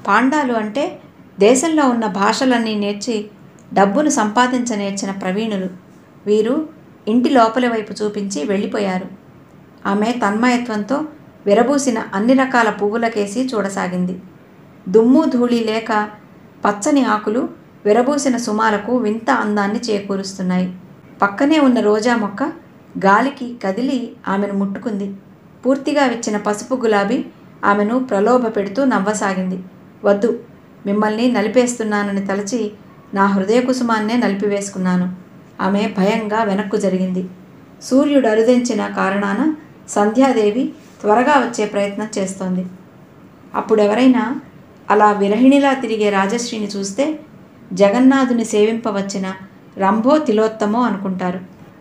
పాండాలు అంటే దేశంలో ఉన్న భాషలన్నీ నేర్చి డబ్బును సంపాదించ నేర్చిన ప్రవీణులు వీరు ఇంటి లోపలి వైపు చూపించి వెళ్ళిపోయారు ఆమె తన్మయత్వంతో విరబూసిన అన్ని రకాల పువ్వులకేసి చూడసాగింది దుమ్ము ధూళి లేక పచ్చని ఆకులు విరబూసిన సుమాలకు వింత అందాన్ని చేకూరుస్తున్నాయి పక్కనే ఉన్న రోజా మొక్క గాలికి కదిలి ఆమెను ముట్టుకుంది పూర్తిగా విచ్చిన పసుపు గులాబీ ఆమెను ప్రలోభ పెడుతూ నవ్వసాగింది వద్దు మిమ్మల్ని నలిపేస్తున్నానని తలచి నా హృదయ కుసుమాన్నే నలిపివేసుకున్నాను ఆమె భయంగా వెనక్కు జరిగింది సూర్యుడు అరుదించిన కారణాన సంధ్యాదేవి త్వరగా వచ్చే ప్రయత్నం చేస్తోంది అప్పుడెవరైనా అలా విరహిణిలా తిరిగే రాజశ్రీని చూస్తే జగన్నాథుని సేవింపవచ్చిన రంభో తిలోత్తమో అనుకుంటారు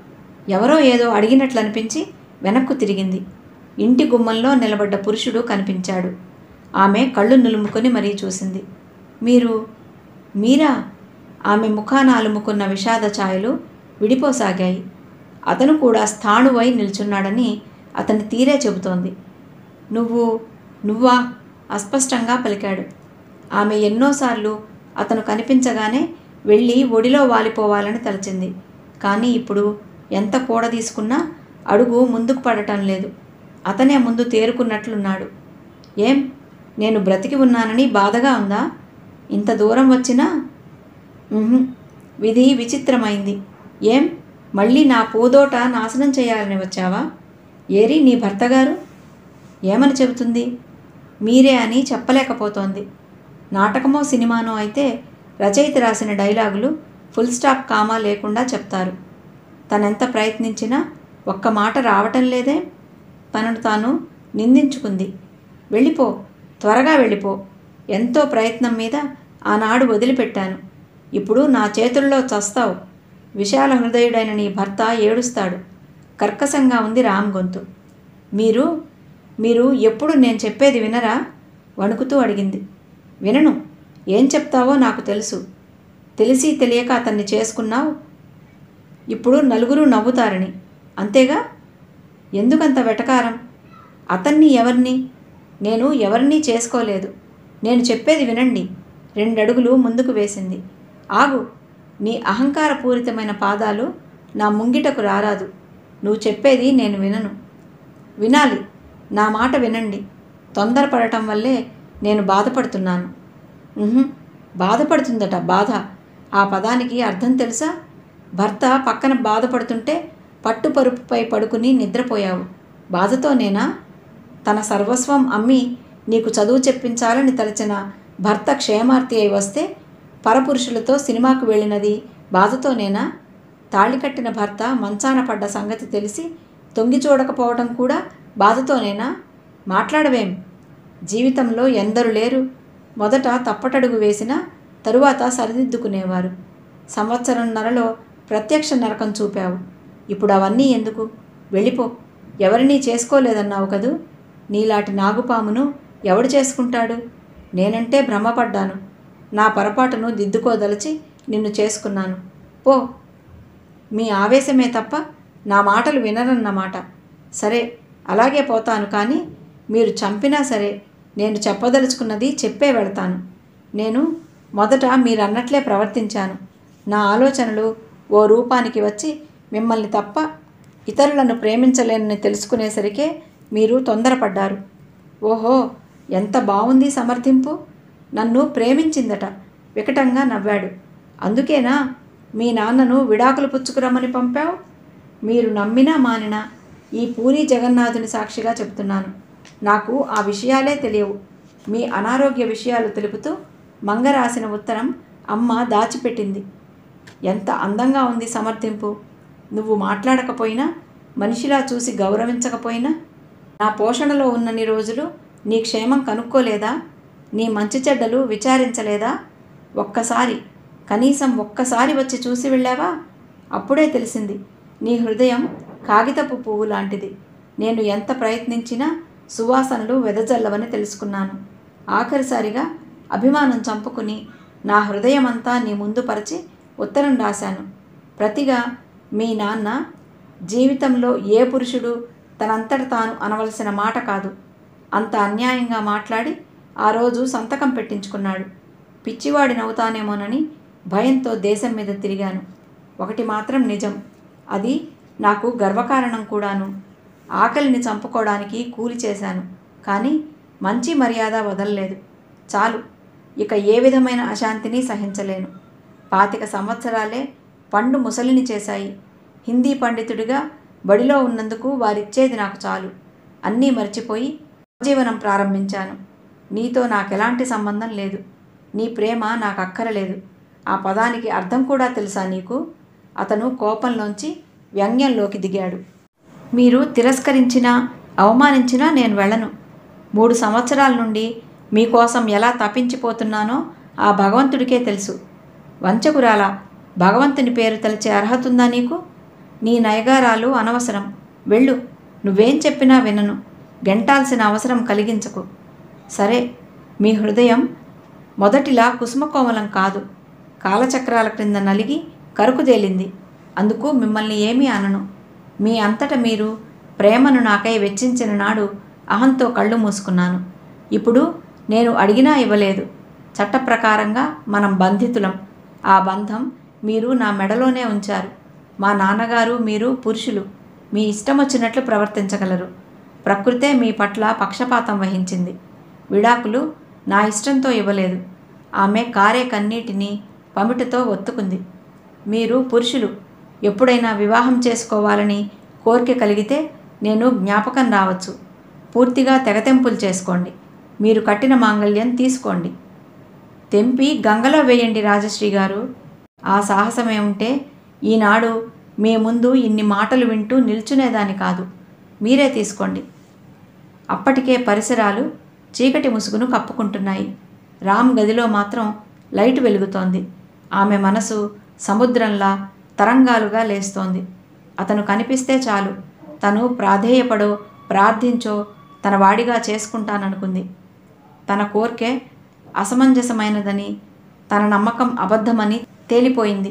ఎవరో ఏదో అడిగినట్లు అనిపించి వెనక్కు తిరిగింది ఇంటి గుమ్మంలో నిలబడ్డ పురుషుడు కనిపించాడు ఆమె కళ్ళు నులుముకొని మరీ చూసింది మీరు మీరా ఆమె ముఖాన అలుముకున్న విషాద ఛాయలు విడిపోసాగాయి అతను కూడా స్థాణువై నిల్చున్నాడని అతని తీరే చెబుతోంది నువ్వు నువ్వా అస్పష్టంగా పలికాడు ఆమె ఎన్నోసార్లు అతను కనిపించగానే వెళ్ళి ఒడిలో వాలిపోవాలని తలచింది కానీ ఇప్పుడు ఎంత కూడ తీసుకున్నా అడుగు ముందుకు పడటం లేదు అతనే ముందు తేరుకున్నట్లున్నాడు ఏం నేను బ్రతికి ఉన్నానని బాధగా ఉందా ఇంత దూరం వచ్చినా ఉహుం, విధి విచిత్రమైంది ఏం మళ్ళీ నా పూదోట నాశనం చేయాలని వచ్చావా ఏరి నీ భర్త గారు ఏమని చెబుతుంది మీరే అని చెప్పలేకపోతోంది నాటకమో సినిమానో అయితే రచయిత రాసిన డైలాగులు ఫుల్ స్టాప్ కామా లేకుండా చెప్తారు తనెంత ప్రయత్నించినా ఒక్క మాట రావటం లేదే తనను తాను నిందించుకుంది వెళ్ళిపో త్వరగా వెళ్ళిపో ఎంతో ప్రయత్నం మీద ఆనాడు వదిలిపెట్టాను ఇప్పుడు నా చేతుల్లో చస్తావు విశాల హృదయుడైన నీ భర్త ఏడుస్తాడు కర్కశంగా ఉంది రామ్ గొంతు మీరు మీరు ఎప్పుడు నేను చెప్పేది వినరా వణుకుతూ అడిగింది వినను ఏం చెప్తావో నాకు తెలుసు తెలిసి తెలియక అతన్ని చేసుకున్నావు ఇప్పుడు నలుగురు నవ్వుతారని అంతేగా ఎందుకంత వెటకారం అతన్ని ఎవరిని నేను ఎవరినీ చేసుకోలేదు నేను చెప్పేది వినండి రెండడుగులు ముందుకు వేసింది ఆగు నీ అహంకారపూరితమైన పాదాలు నా ముంగిటకు రారాదు నువ్వు చెప్పేది నేను వినను వినాలి నా మాట వినండి తొందరపడటం వల్లే నేను బాధపడుతున్నాను ఉహుం, బాధపడుతుందట బాధ ఆ పదానికి అర్థం తెలుసా భర్త పక్కన బాధపడుతుంటే పట్టు పరుపుపై పడుకుని నిద్రపోయావు బాధతోనేనా తన సర్వస్వం అమ్మి నీకు చదువు చెప్పించాలని తలచిన భర్త క్షేమార్తి అయి వస్తే పరపురుషులతో సినిమాకు వెళ్ళినది బాధతోనేనా తాళి కట్టిన భర్త మంచాన పడ్డ సంగతి తెలిసి తొంగి చూడకపోవడం కూడా బాధతోనేనా మాట్లాడవేం జీవితంలో ఎందరు లేరు మొదట తప్పటడుగు వేసినా తరువాత సరిదిద్దుకునేవారు సంవత్సరంన్నరలో ప్రత్యక్ష నరకం చూపావు ఇప్పుడు అవన్నీ ఎందుకు వెళ్ళిపో ఎవరినీ చేసుకోలేదన్నావు కదూ నీలాంటి నాగుపామును ఎవడు చేసుకుంటాడు నేనంటే భ్రమపడ్డాను నా పొరపాటును దిద్దుకోదలిచి నిన్ను చేసుకున్నాను పో మీ ఆవేశమే తప్ప నా మాటలు వినరన్నమాట సరే అలాగే పోతాను కానీ మీరు చంపినా సరే నేను చెప్పదలుచుకున్నది చెప్పే వెళతాను నేను మొదట మీరన్నట్లే ప్రవర్తించాను నా ఆలోచనలు ఓ రూపానికి వచ్చి మిమ్మల్ని తప్ప ఇతరులను ప్రేమించలేనని తెలుసుకునేసరికే మీరు తొందరపడ్డారు ఓహో ఎంత బాగుంది సమర్థింపు నన్ను ప్రేమించిందట వికటంగా నవ్వాడు అందుకేనా మీ నాన్నను విడాకులు పుచ్చుకురమ్మని పంపావు మీరు నమ్మినా మానినా ఈ పూరి జగన్నాథుని సాక్షిగా చెప్తున్నాను నాకు ఆ విషయాలే తెలియవు మీ అనారోగ్య విషయాలు తెలుపుతూ మంగ రాసిన ఉత్తరం అమ్మ దాచిపెట్టింది ఎంత అందంగా ఉంది సమర్థింపు నువ్వు మాట్లాడకపోయినా మనిషిలా చూసి గౌరవించకపోయినా నా పోషణలో ఉన్నన్ని రోజులు నీ క్షేమం కనుక్కోలేదా నీ మంచి చెడ్డలు విచారించలేదా ఒక్కసారి కనీసం ఒక్కసారి వచ్చి చూసి వెళ్ళావా అప్పుడే తెలిసింది నీ హృదయం కాగితపు పువ్వు లాంటిది నేను ఎంత ప్రయత్నించినా సువాసనలు వెదజల్లవని తెలుసుకున్నాను ఆఖరిసారిగా అభిమానం చంపుకుని నా హృదయమంతా నీ ముందు పరిచి ఉత్తరం రాశాను ప్రతిగా మీ నాన్న జీవితంలో ఏ పురుషుడు తనంతట తాను అనవలసిన మాట కాదు అంత అన్యాయంగా మాట్లాడి ఆ రోజు సంతకం పెట్టించుకున్నాడు పిచ్చివాడి నవ్వుతానేమోనని భయంతో దేశం మీద తిరిగాను ఒకటి మాత్రం నిజం అది నాకు గర్వకారణం కూడాను ఆకలిని చంపుకోవడానికి కూలి చేశాను కానీ మంచి మర్యాద వదలలేదు చాలు ఇక ఏ విధమైన అశాంతిని సహించలేను పాతిక సంవత్సరాలే పండు ముసలిని చేశాయి హిందీ పండితుడిగా బడిలో ఉన్నందుకు వారిచ్చేది నాకు చాలు అన్నీ మర్చిపోయి జీవనం ప్రారంభించాను నీతో నాకెలాంటి సంబంధం లేదు నీ ప్రేమ నాకు అక్కరలేదు ఆ పదానికి అర్థం కూడా తెలుసా నీకు అతను కోపంలోంచి వ్యంగ్యంలోకి దిగాడు మీరు తిరస్కరించినా అవమానించినా నేను వెళ్ళను మూడు సంవత్సరాల నుండి మీకోసం ఎలా తప్పించిపోతున్నానో ఆ భగవంతుడికే తెలుసు వంచకురాల భగవంతుని పేరు తలిచే అర్హత ఉందా నీకు నీ నయగారాలు అనవసరం వెళ్ళు నువ్వేం చెప్పినా వినను గెంటాల్సిన అవసరం కలిగించకు సరే మీ హృదయం మొదటిలా కుసుమకోమలం కాదు కాలచక్రాల క్రింద నలిగి కరుకుదేలింది అందుకు మిమ్మల్ని ఏమీ అనను మీ అంతట మీరు ప్రేమను నాకై వెచ్చించిన నాడు అహంతో కళ్ళు మూసుకున్నాను ఇప్పుడు నేను అడిగినా ఇవ్వలేదు చట్ట ప్రకారంగా మనం బంధితులం ఆ బంధం మీరు నా మెడలోనే ఉంచారు మా నాన్నగారు మీరు పురుషులు మీ ఇష్టం వచ్చినట్లు ప్రవర్తించగలరు ప్రకృతే మీ పట్ల పక్షపాతం వహించింది విడాకులు నా ఇష్టంతో ఇవ్వలేదు ఆమె కారే కన్నీటిని పమిటతో ఒత్తుకుంది మీరు పురుషులు ఎప్పుడైనా వివాహం చేసుకోవాలని కోరిక కలిగితే నేను జ్ఞాపకం రావచ్చు పూర్తిగా తెగతెంపులు చేసుకోండి మీరు కట్టిన మాంగళ్యం తీసుకోండి తెంపి గంగలో వేయండి రాజశ్రీ గారు ఆ సాహసమే ఉంటే ఈనాడు మీ ముందు ఇన్ని మాటలు వింటూ నిల్చునేదాని కాదు మీరే తీసుకోండి అప్పటికే పరిసరాలు చీకటి ముసుగును కప్పుకుంటున్నాయి రామ్ గదిలో మాత్రం లైట్ వెలుగుతోంది ఆమె మనసు సముద్రంలా తరంగాలుగా లేస్తోంది అతను కనిపిస్తే చాలు తను ప్రాధేయపడో ప్రార్థించో తన వాడిగా చేసుకుంటాననుకుంది తన కోర్కె అసమంజసమైనదని తన నమ్మకం అబద్ధమని తేలిపోయింది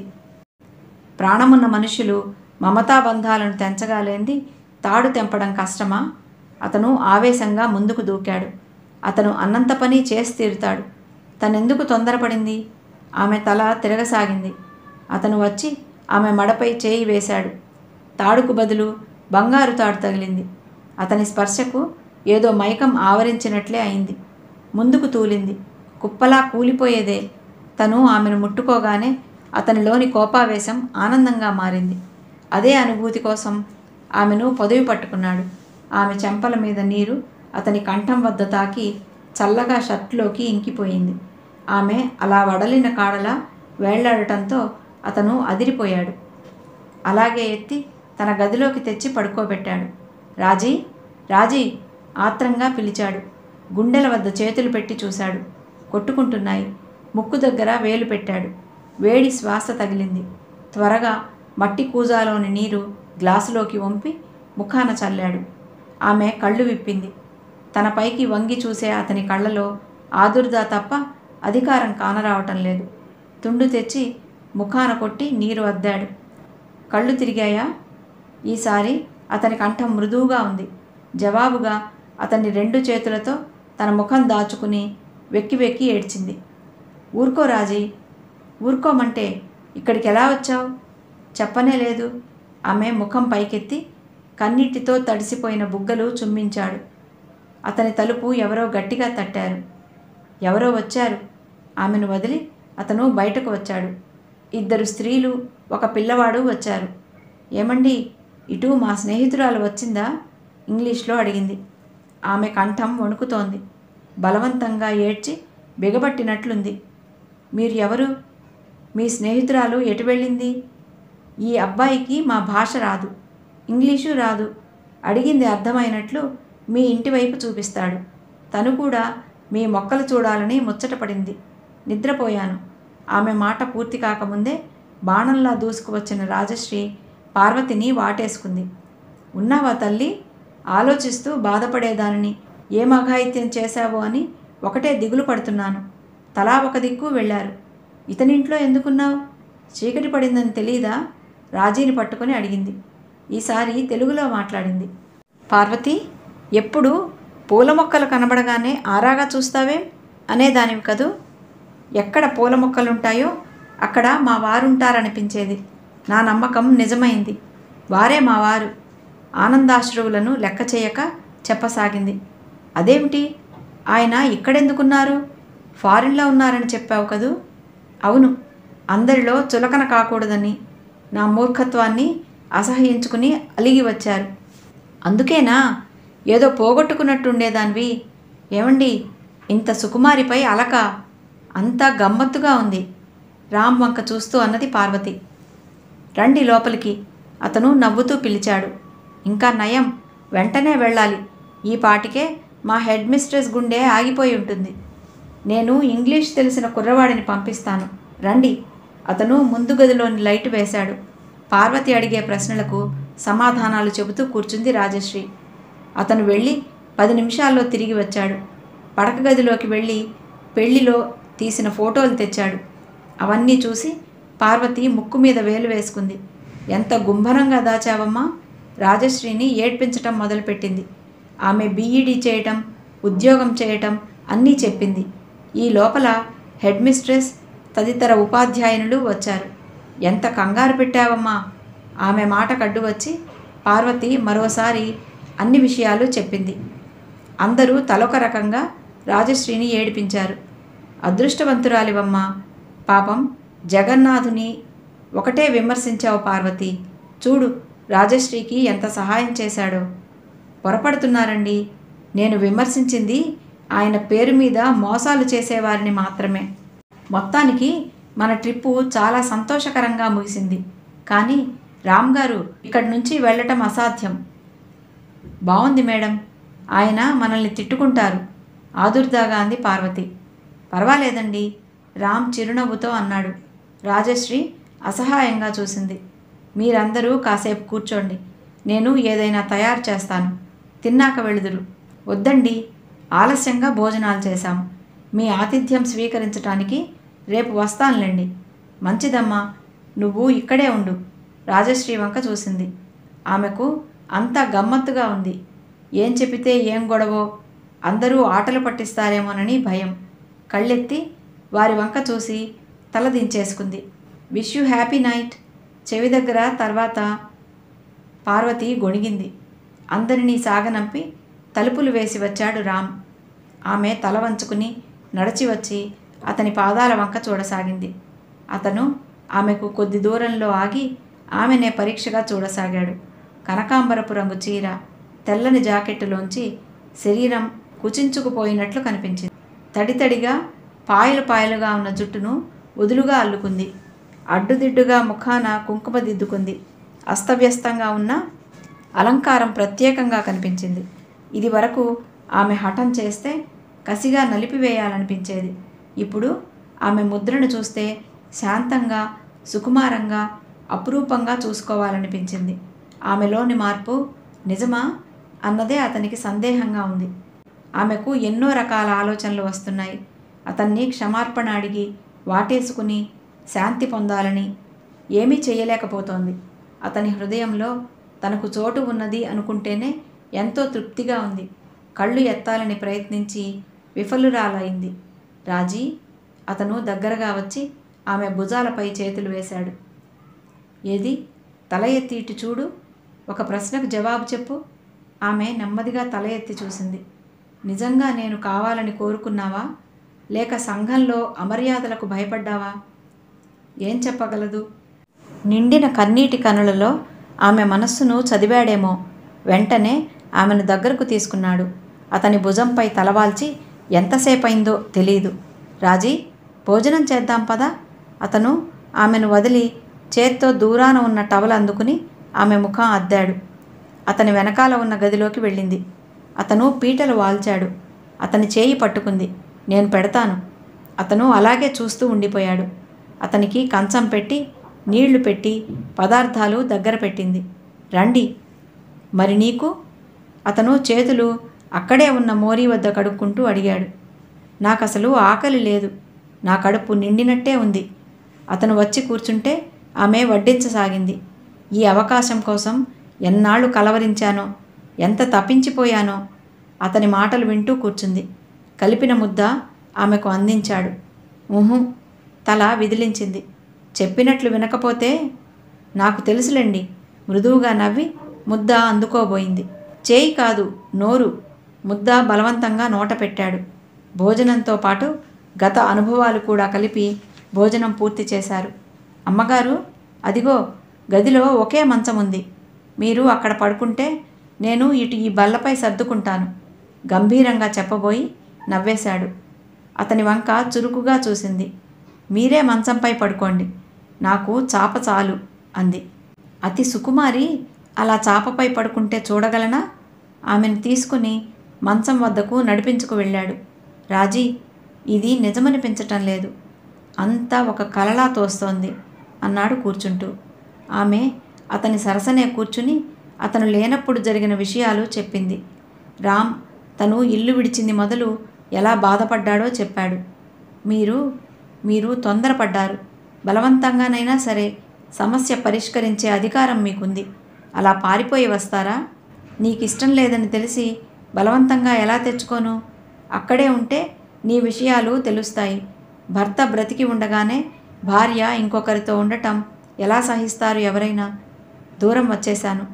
ప్రాణమున్న మనుషులు మమతాబంధాలను తెంచగాలేంది తాడు తెంపడం కష్టమా అతను ఆవేశంగా ముందుకు దూకాడు అతను అన్నంత పని చేసి తీరుతాడు తనెందుకు తొందరపడింది ఆమె తల తిరగసాగింది అతను వచ్చి ఆమె మడపై చేయి వేశాడు తాడుకు బదులు బంగారు తాడు తగిలింది అతని స్పర్శకు ఏదో మైకం ఆవరించినట్లే అయింది ముందుకు తూలింది కుప్పలా కూలిపోయేదే తను ఆమెను ముట్టుకోగానే అతనిలోని కోపావేశం ఆనందంగా మారింది అదే అనుభూతి కోసం ఆమెను పొదవి పట్టుకున్నాడు ఆమె చెంపల మీద నీరు అతని కంఠం వద్ద తాకి చల్లగా షర్ట్లోకి ఇంకిపోయింది ఆమె అలా వడలిన కాడలా వేళ్లాడటంతో అతను అదిరిపోయాడు అలాగే ఎత్తి తన గదిలోకి తెచ్చి పడుకోబెట్టాడు రాజీ రాజీ ఆత్రంగా పిలిచాడు గుండెల వద్ద చేతులు పెట్టి చూశాడు కొట్టుకుంటున్నాయి ముక్కు దగ్గర వేలు పెట్టాడు వేడి శ్వాస తగిలింది త్వరగా మట్టి కూజాలోని నీరు గ్లాసులోకి వంపి ముఖాన చల్లాడు ఆమె కళ్ళు విప్పింది తన పైకి వంగి చూసే అతని కళ్ళలో ఆదుర్దా తప్ప అధికారం కానరావటం లేదు తుండు తెచ్చి ముఖాన కొట్టి నీరు అద్దాడు కళ్ళు తిరిగాయా ఈసారి అతని కంఠం మృదువుగా ఉంది జవాబుగా అతన్ని రెండు చేతులతో తన ముఖం దాచుకుని వెక్కి వెక్కి ఏడ్చింది ఊరుకో రాజీ ఊరుకోమంటే ఇక్కడికి ఎలా వచ్చావు చెప్పనే లేదు ఆమె ముఖం పైకెత్తి కన్నీటితో తడిసిపోయిన బుగ్గలు చుమ్మించాడు అతని తలుపు ఎవరో గట్టిగా తట్టారు ఎవరో వచ్చారు ఆమెను వదిలి అతను బయటకు వచ్చాడు ఇద్దరు స్త్రీలు ఒక పిల్లవాడు వచ్చారు ఏమండి ఇటు మా స్నేహితురాలు వచ్చిందా ఇంగ్లీష్లో అడిగింది ఆమె కంఠం వణుకుతోంది బలవంతంగా ఏడ్చి బిగబట్టినట్లుంది మీరు ఎవరు మీ స్నేహితురాలు ఎటు వెళ్ళింది ఈ అబ్బాయికి మా భాష రాదు ఇంగ్లీషు రాదు అడిగింది అర్థమైనట్లు మీ ఇంటి వైపు చూపిస్తాడు తను కూడా మీ మొక్కలు చూడాలని ముచ్చటపడింది నిద్రపోయాను ఆమె మాట పూర్తి కాకముందే బాణంలా దూసుకువచ్చిన రాజశ్రీ పార్వతిని వాటేసుకుంది ఉన్నావా తల్లి ఆలోచిస్తూ బాధపడేదానిని ఏం అఘాయిత్యం చేశావో అని ఒకటే దిగులు పడుతున్నాను తలా ఒక దిక్కు వెళ్ళారు ఇతనింట్లో ఎందుకున్నావు చీకటి పడిందని తెలీదా రాజీని పట్టుకొని అడిగింది ఈసారి తెలుగులో మాట్లాడింది పార్వతి ఎప్పుడు పూల మొక్కలు కనబడగానే ఆరాగా చూస్తావే అనేదానివి కదూ ఎక్కడ పూల మొక్కలుంటాయో అక్కడ మా వారుంటారనిపించేది నా నమ్మకం నిజమైంది వారే మా వారు ఆనందాశ్రువులను లెక్క చేయక చెప్పసాగింది అదేమిటి ఆయన ఇక్కడెందుకున్నారు ఫారిన్లో ఉన్నారని చెప్పావు కదూ అవును అందరిలో చులకన కాకూడదని నా మూర్ఖత్వాన్ని అసహ్యించుకుని అలిగి వచ్చారు అందుకేనా ఏదో పోగొట్టుకున్నట్టుండేదానివి ఏమండి ఇంత సుకుమారిపై అలక అంతా గమ్మత్తుగా ఉంది రామ్ వంక చూస్తూ అన్నది పార్వతి రండి లోపలికి అతను నవ్వుతూ పిలిచాడు ఇంకా నయం వెంటనే వెళ్ళాలి ఈ పాటికే మా హెడ్ మిస్ట్రెస్ గుండె ఆగిపోయి ఉంటుంది నేను ఇంగ్లీష్ తెలిసిన కుర్రవాడిని పంపిస్తాను రండి అతను ముందు గదిలోని లైట్ వేశాడు పార్వతి అడిగే ప్రశ్నలకు సమాధానాలు చెబుతూ కూర్చుంది రాజశ్రీ అతను వెళ్ళి పది నిమిషాల్లో తిరిగి వచ్చాడు పడక గదిలోకి వెళ్ళి పెళ్లిలో తీసిన ఫోటోలు తెచ్చాడు అవన్నీ చూసి పార్వతి ముక్కు మీద వేలు వేసుకుంది ఎంత గుంభనంగా దాచావమ్మా రాజశ్రీని ఏడ్పించటం మొదలుపెట్టింది ఆమె బీఈడీ చేయటం ఉద్యోగం చేయటం అన్నీ చెప్పింది ఈ లోపల హెడ్ మిస్ట్రెస్ తదితర ఉపాధ్యాయునులు వచ్చారు ఎంత కంగారు పెట్టావమ్మా ఆమె మాట కడ్డు వచ్చి పార్వతి మరోసారి అన్ని విషయాలు చెప్పింది అందరూ తలొక రకంగా రాజశ్రీని ఏడిపించారు అదృష్టవంతురాలివమ్మా పాపం జగన్నాథుని ఒకటే విమర్శించావు పార్వతి చూడు రాజశ్రీకి ఎంత సహాయం చేశాడో పొరపడుతున్నారండి నేను విమర్శించింది ఆయన పేరు మీద మోసాలు చేసేవారిని మాత్రమే మొత్తానికి మన ట్రిప్పు చాలా సంతోషకరంగా ముగిసింది కానీ రామ్ గారు ఇక్కడి నుంచి వెళ్ళటం అసాధ్యం బాగుంది మేడం ఆయన మనల్ని తిట్టుకుంటారు ఆదుర్దాగా అంది పార్వతి పర్వాలేదండి రామ్ చిరునవ్వుతో అన్నాడు రాజశ్రీ అసహాయంగా చూసింది మీరందరూ కాసేపు కూర్చోండి నేను ఏదైనా తయారు చేస్తాను తిన్నాక వెళుదురు వద్దండి ఆలస్యంగా భోజనాలు చేశాం మీ ఆతిథ్యం స్వీకరించటానికి రేపు వస్తానులేండి మంచిదమ్మా నువ్వు ఇక్కడే ఉండు రాజశ్రీ వంక చూసింది ఆమెకు అంతా గమ్మత్తుగా ఉంది ఏం చెప్పితే ఏం గొడవో అందరూ ఆటలు పట్టిస్తారేమోనని భయం కళ్ళెత్తి వారి వంక చూసి తల దించేసుకుంది విష్ యూ హ్యాపీ నైట్ చెవి దగ్గర తర్వాత పార్వతి గొణిగింది అందరినీ సాగనంపి తలుపులు వేసి వచ్చాడు రామ్ ఆమె తల వంచుకుని నడిచి వచ్చి అతని పాదాల వంక చూడసాగింది అతను ఆమెకు కొద్ది దూరంలో ఆగి ఆమెనే పరీక్షగా చూడసాగాడు కనకాంబరపు రంగు చీర తెల్లని జాకెట్టులోంచి శరీరం కుచించుకుపోయినట్లు కనిపించింది తడితడిగా పాయలు పాయలుగా ఉన్న జుట్టును వదులుగా అల్లుకుంది అడ్డుదిడ్డుగా ముఖాన కుంకుమ దిద్దుకుంది అస్తవ్యస్తంగా ఉన్న అలంకారం ప్రత్యేకంగా కనిపించింది ఇది వరకు ఆమె హఠం చేస్తే కసిగా నలిపివేయాలనిపించేది ఇప్పుడు ఆమె ముద్రను చూస్తే శాంతంగా సుకుమారంగా అపురూపంగా చూసుకోవాలనిపించింది ఆమెలోని మార్పు నిజమా అన్నదే అతనికి సందేహంగా ఉంది ఆమెకు ఎన్నో రకాల ఆలోచనలు వస్తున్నాయి అతన్ని క్షమార్పణ అడిగి వాటేసుకుని శాంతి పొందాలని ఏమీ చేయలేకపోతోంది అతని హృదయంలో తనకు చోటు ఉన్నది అనుకుంటేనే ఎంతో తృప్తిగా ఉంది కళ్ళు ఎత్తాలని ప్రయత్నించి విఫలురాలైంది రాజీ అతను దగ్గరగా వచ్చి ఆమె భుజాలపై చేతులు వేశాడు ఏది తల ఎత్తి ఇటు చూడు ఒక ప్రశ్నకు జవాబు చెప్పు ఆమె నెమ్మదిగా తల ఎత్తి చూసింది నిజంగా నేను కావాలని కోరుకున్నావా లేక సంఘంలో అమర్యాదలకు భయపడ్డావా ఏం చెప్పగలదు నిండిన కన్నీటి కనులలో ఆమె మనస్సును చదివాడేమో వెంటనే ఆమెను దగ్గరకు తీసుకున్నాడు అతని భుజంపై తలవాల్చి ఎంతసేపైందో తెలియదు రాజీ భోజనం చేద్దాం పదా అతను ఆమెను వదిలి చేత్తో దూరాన ఉన్న టవల్ అందుకుని ఆమె ముఖం అద్దాడు అతని వెనకాల ఉన్న గదిలోకి వెళ్ళింది అతను పీటలు వాల్చాడు అతని చేయి పట్టుకుంది నేను పెడతాను అతను అలాగే చూస్తూ ఉండిపోయాడు అతనికి కంచం పెట్టి నీళ్లు పెట్టి పదార్థాలు దగ్గర పెట్టింది రండి మరి నీకు అతను చేతులు అక్కడే ఉన్న మోరీ వద్ద కడుక్కుంటూ అడిగాడు నాకు అసలు ఆకలి లేదు నా కడుపు నిండినట్టే ఉంది అతను వచ్చి కూర్చుంటే ఆమె వడ్డించసాగింది ఈ అవకాశం కోసం ఎన్నాళ్ళు కలవరించానో ఎంత తప్పించిపోయానో అతని మాటలు వింటూ కూర్చుంది కలిపిన ముద్ద ఆమెకు అందించాడు ఊహు తల విదిలించింది చెప్పినట్లు వినకపోతే నాకు తెలుసులేండి మృదువుగా నవ్వి ముద్ద అందుకోబోయింది చేయి కాదు నోరు ముద్ద బలవంతంగా నోట పెట్టాడు భోజనంతో పాటు గత అనుభవాలు కూడా కలిపి భోజనం పూర్తి చేశారు అమ్మగారు అదిగో గదిలో ఒకే మంచం ఉంది మీరు అక్కడ పడుకుంటే నేను ఇటు ఈ బల్లపై సర్దుకుంటాను గంభీరంగా చెప్పబోయి నవ్వేశాడు అతని వంక చురుకుగా చూసింది మీరే మంచంపై పడుకోండి నాకు చాప చాలు అంది అతి సుకుమారి అలా చాపపై పడుకుంటే చూడగలనా ఆమెను తీసుకుని మంచం వద్దకు నడిపించుకు వెళ్ళాడు రాజీ ఇది నిజమనిపించటం లేదు అంతా ఒక కలలా తోస్తోంది అన్నాడు కూర్చుంటూ ఆమె అతని సరసనే కూర్చుని అతను లేనప్పుడు జరిగిన విషయాలు చెప్పింది రామ్ తను ఇల్లు విడిచింది మొదలు ఎలా బాధపడ్డాడో చెప్పాడు మీరు మీరు తొందరపడ్డారు బలవంతంగానైనా సరే సమస్య పరిష్కరించే అధికారం మీకుంది అలా పారిపోయి వస్తారా నీకు ఇష్టం లేదని తెలిసి బలవంతంగా ఎలా తెచ్చుకోను అక్కడే ఉంటే నీ విషయాలు తెలుస్తాయి భర్త బ్రతికి ఉండగానే భార్య ఇంకొకరితో ఉండటం ఎలా సహిస్తారు ఎవరైనా దూరం వచ్చేశాను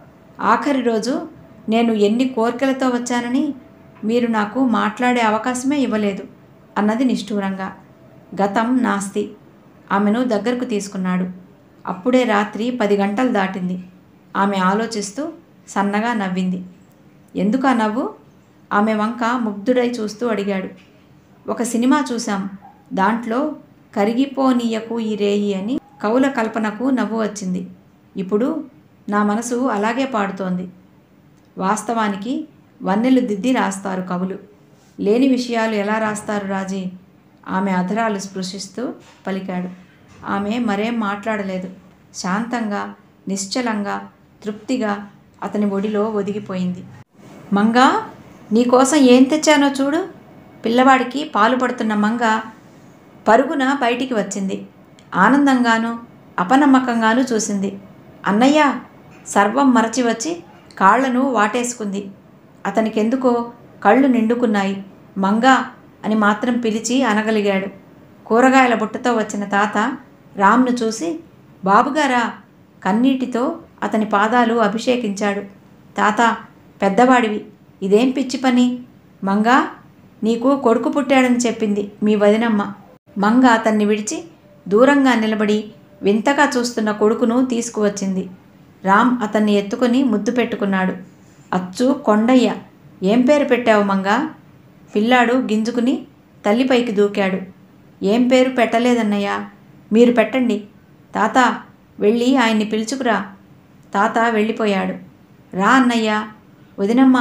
ఆఖరి రోజు నేను ఎన్ని కోరికలతో వచ్చానని మీరు నాకు మాట్లాడే అవకాశమే ఇవ్వలేదు అన్నది నిష్ఠూరంగా గతం నాస్తి ఆమెను దగ్గరకు తీసుకున్నాడు అప్పుడే రాత్రి పది గంటలు దాటింది ఆమె ఆలోచిస్తూ సన్నగా నవ్వింది ఎందుకు ఆ నవ్వు ఆమె వంక ముగ్ధుడై చూస్తూ అడిగాడు ఒక సినిమా చూశాం దాంట్లో కరిగిపోనీయకు ఈ రేయి అని కవుల కల్పనకు నవ్వు వచ్చింది ఇప్పుడు నా మనసు అలాగే పాడుతోంది వాస్తవానికి వన్నెలు దిద్ది రాస్తారు కవులు లేని విషయాలు ఎలా రాస్తారు రాజీ ఆమె అధరాలు స్పృశిస్తూ పలికాడు ఆమె మరేం మాట్లాడలేదు శాంతంగా నిశ్చలంగా తృప్తిగా అతని ఒడిలో ఒదిగిపోయింది మంగా నీకోసం ఏం తెచ్చానో చూడు పిల్లవాడికి పాలు పడుతున్న మంగ పరుగున బయటికి వచ్చింది ఆనందంగాను అపనమ్మకంగాను చూసింది అన్నయ్య సర్వం మరచి వచ్చి కాళ్లను వాటేసుకుంది అతనికెందుకో కళ్ళు నిండుకున్నాయి మంగా అని మాత్రం పిలిచి అనగలిగాడు కూరగాయల బుట్టతో వచ్చిన తాత రామ్ను చూసి బాబుగారా కన్నీటితో అతని పాదాలు అభిషేకించాడు తాత పెద్దవాడివి ఇదేం పిచ్చి పని మంగా నీకు కొడుకు పుట్టాడని చెప్పింది మీ వదినమ్మ మంగ అతన్ని విడిచి దూరంగా నిలబడి వింతగా చూస్తున్న కొడుకును తీసుకువచ్చింది రామ్ అతన్ని ఎత్తుకొని ముద్దు పెట్టుకున్నాడు అచ్చు కొండయ్య ఏం పేరు పెట్టావు మంగా పిల్లాడు గింజుకుని తల్లిపైకి దూకాడు ఏం పేరు పెట్టలేదన్నయ్య మీరు పెట్టండి తాత వెళ్ళి ఆయన్ని పిలుచుకురా తాత వెళ్ళిపోయాడు రా అన్నయ్య వదినమ్మ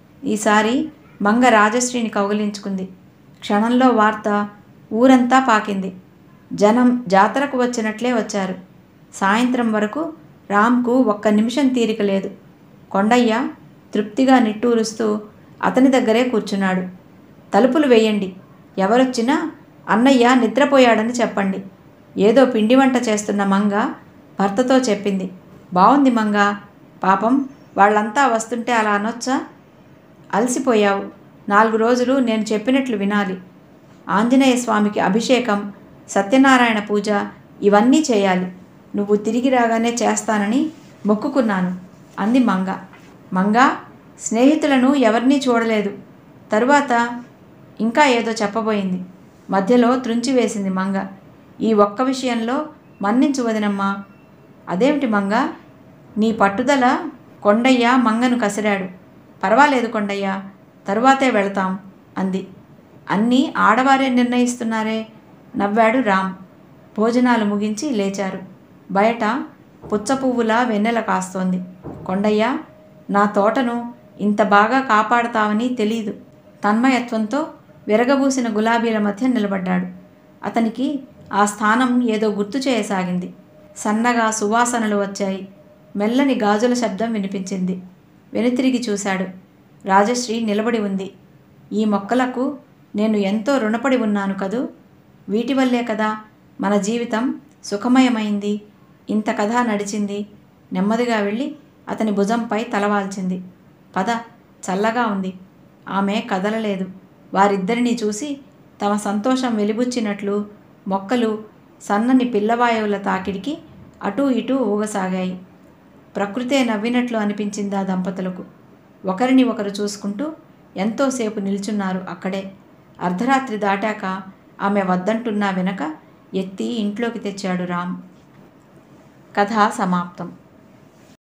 ఈసారి మంగ రాజశ్రీని కౌగిలించుకుంది క్షణంలో వార్త ఊరంతా పాకింది జనం జాతరకు వచ్చినట్లే వచ్చారు సాయంత్రం వరకు రామ్కు ఒక్క నిమిషం తీరిక లేదు కొండయ్య తృప్తిగా నిట్టూరుస్తూ అతని దగ్గరే కూర్చున్నాడు తలుపులు వేయండి ఎవరొచ్చినా అన్నయ్య నిద్రపోయాడని చెప్పండి ఏదో పిండి వంట చేస్తున్న మంగ భర్తతో చెప్పింది బాగుంది మంగ పాపం వాళ్ళంతా వస్తుంటే అలా అనొచ్చా అలసిపోయావు నాలుగు రోజులు నేను చెప్పినట్లు వినాలి ఆంజనేయ స్వామికి అభిషేకం సత్యనారాయణ పూజ ఇవన్నీ చేయాలి నువ్వు తిరిగి రాగానే చేస్తానని మొక్కుకున్నాను అంది మంగ మంగ స్నేహితులను ఎవరినీ చూడలేదు తరువాత ఇంకా ఏదో చెప్పబోయింది మధ్యలో త్రుంచివేసింది మంగ ఈ ఒక్క విషయంలో మన్నించు వదినమ్మా అదేమిటి మంగ నీ పట్టుదల కొండయ్య మంగను కసిరాడు పర్వాలేదు కొండయ్య తరువాతే వెళతాం అంది అన్నీ ఆడవారే నిర్ణయిస్తున్నారే నవ్వాడు రామ్ భోజనాలు ముగించి లేచారు బయట పుచ్చపువ్వులా వెన్నెల కాస్తోంది కొండయ్య నా తోటను ఇంత బాగా కాపాడతావని తెలీదు తన్మయత్వంతో విరగబూసిన గులాబీల మధ్య నిలబడ్డాడు అతనికి ఆ స్థానం ఏదో గుర్తు చేయసాగింది సన్నగా సువాసనలు వచ్చాయి మెల్లని గాజుల శబ్దం వినిపించింది వెనుతిరిగి చూశాడు రాజశ్రీ నిలబడి ఉంది ఈ మొక్కలకు నేను ఎంతో రుణపడి ఉన్నాను కదూ వీటి వల్లే కదా మన జీవితం సుఖమయమైంది ఇంత కథ నడిచింది నెమ్మదిగా వెళ్ళి అతని భుజంపై తలవాల్చింది పద చల్లగా ఉంది ఆమె కదలలేదు వారిద్దరినీ చూసి తమ సంతోషం వెలిబుచ్చినట్లు మొక్కలు సన్నని పిల్లవాయువుల తాకిడికి అటూ ఇటూ ఊగసాగాయి ప్రకృతే నవ్వినట్లు అనిపించింది ఆ దంపతులకు ఒకరిని ఒకరు చూసుకుంటూ ఎంతోసేపు నిల్చున్నారు అక్కడే అర్ధరాత్రి దాటాక ఆమె వద్దంటున్నా వెనక ఎత్తి ఇంట్లోకి తెచ్చాడు రామ్ కథ సమాప్తం